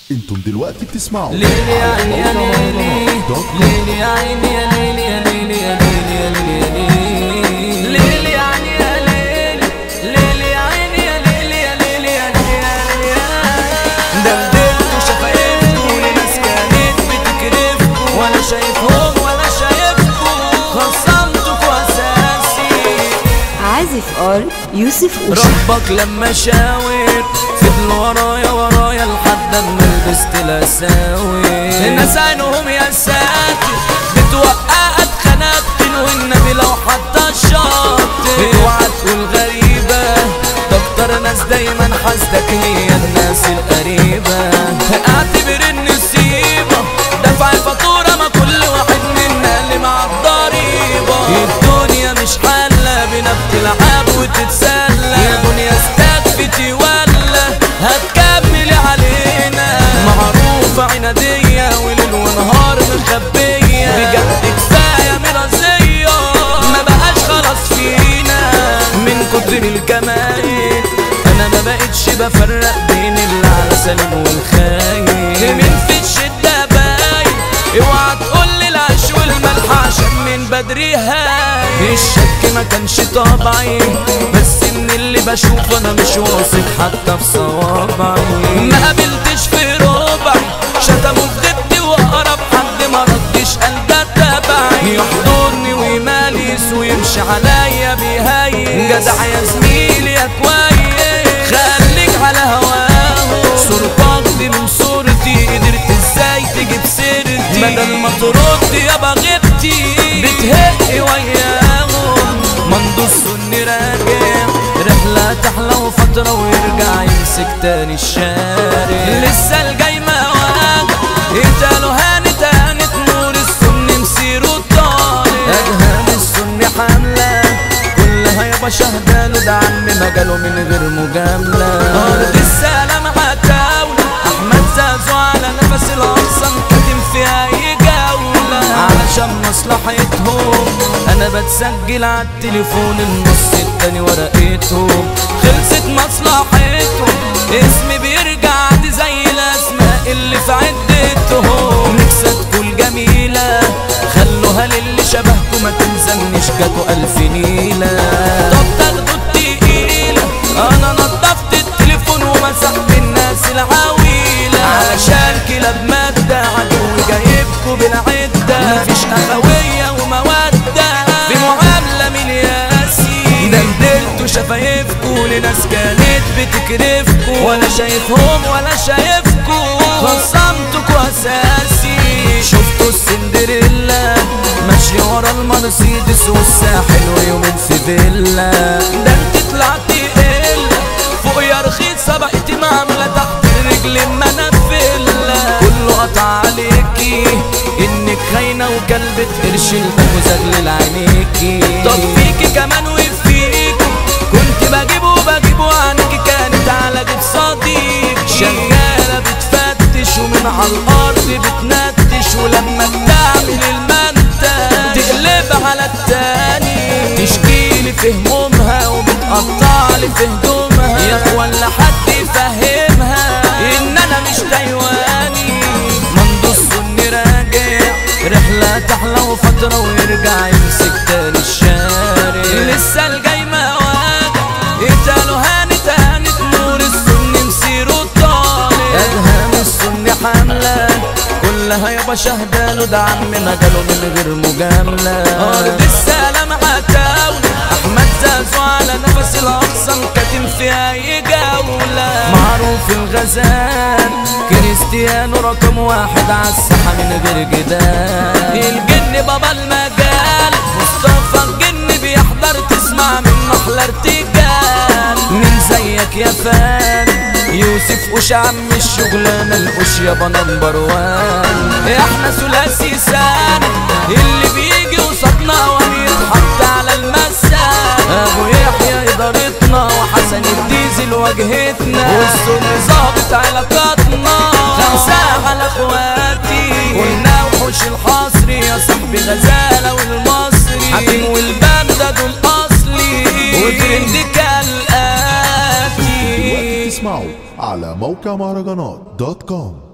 انتم دلوقتي بتسمعوا ليلي يا عيني يا ليلي ليلي يا عيني يا ليلي يا ليلي يا ليلي يا ليلي يا ليلي ليلي يا عيني يا ليلي ليلي يا عيني يا ليلي يا ليلي يا ليلي يا دلدلت شفايفكوا لناس كانت بتكرفكوا ولا شايفهم ولا شايفكوا خصمتكوا اساسي عازف ار يوسف أوشا ربك لما شاور فضل ورايا ورايا لحد اما لبست الاساور الناس عينهم يا ساتر بتوقعت خنابتن والنبي لو حتى الشاطر اوعى تقول غريبة ده اكتر ناس دايما حاسدك هي الناس القريبة اعتبر النسيبة دفع الفاتورة ما كل واحد منا اللي مع الضريبة الدنيا مش حالة بينا بتلعب وتتسلى يا دنيا استكفتي ولا هتكملي علينا معروفة عنادية وليل ونهار مخبية بجد كفاية مرازية ما بقاش خلاص فينا من كتر الجمال انا ما بقتش بفرق بين اللي على سليم والخاين مين في الشدة باين اوعى تقول لي العيش والملح عشان من بدري هاي الشك ما كانش طبعي بس ان اللي بشوفه انا مش واثق حتى في صوابعي ما قابلتش في ربعي شتموا في غيبتي واقرب حد ما ردش قال ده تبعي يحضرني ويماليس ويمشي عليا بيهيس جدع يا زميلي يا كويس خليك على هواه صورتك دي من صورتي قدرت ازاي تجيب سيرتي بدل ما ترد يابا غبتي بتهقي وياهم مندوس سني راجع رحلة تحلى وفترة ويرجع يمسك تاني الشارع لسه الجاي مواجع قتالوا هانت هانت نور السن مسيره طالع أجهام السن حاملة كلها يابا شهداله ده عم مجاله من غير مجاملة أرض السلام عتاولة أحمد زازو على نفس الأقصى كاتم في أي جولة علشان مصلحتهم أنا بتسجل على التليفون النص التاني ورقتهم خلصت مصلحتهم اسمي بيرجع عادي زي الأسماء اللي في عدتهم نفسك جميلة خلوها للي شبهكم ما تلزمنيش جاتوا ألف نيلة طب تاخدوا التقيلة أنا نضفت التليفون ومسحت الناس العويلة علشان كلاب مادة عدو جايبكوا بالعدة مفيش أخوية ومودة في معاملة من ياسي دلدلتوا شفايفكوا لناس كانت بتكرفكوا ولا شايفهم ولا شايفكوا خصمتكوا أساسي شفتوا السندريلا ماشية ورا المرسيدس والساحل ويومين في فيلا ده انت طلعتي إلا فوق يا رخيصة بقيتي معاملة تحت رجل ما انا فيلا كله قطع عليكي انك خاينة وكلبة قرش الباك وزغلل عينيكي طب فيكي كمان وفيكي كنت بجيبه وبجيبه عنك كانت على جيب صديق شغالة بتفتش ومن على الأرض بتنتش ولما بتعمل المنتج تقلب على التاني تشكيلي في همومها وبتقطعلي في هدومها يا اخوان لحد يفهمها ان انا مش تايواني مندوس سني راجع رحلة تحلى وفترة ويرجع يمسك تاني الشارع لسه الجاي مواجع قتالوا هانت هانت نور السن مسيره طالع ادهام السن حاملة كلها يابا شهداله ده عم مجاله من غير مجاملة أرض السلام عتاولة أحمد زازو على نفس الأقصى كاتم في أي جولة معروف الغزال كريستيانو رقم واحد على الساحة من غير جدال الجن بابا المجال مصطفى الجن بيحضر تسمع من محلى ارتجال مين زيك يا فان يوسف وش عم الشغلانه القش يابا نمبر وان احنا ثلاثي سنة اللي بيجي قصادنا ويتحط على المسان ابو يحيى ادارتنا وحسن الديزل واجهتنا والسن ظابط علاقاتنا خمسة على اخواتي قلنا وحوش الحصري يا صاحبي غزالة والمصري حكيم والباندا دول اصلي وترند كالآتي تسمعوا على موقع مهرجانات دوت كوم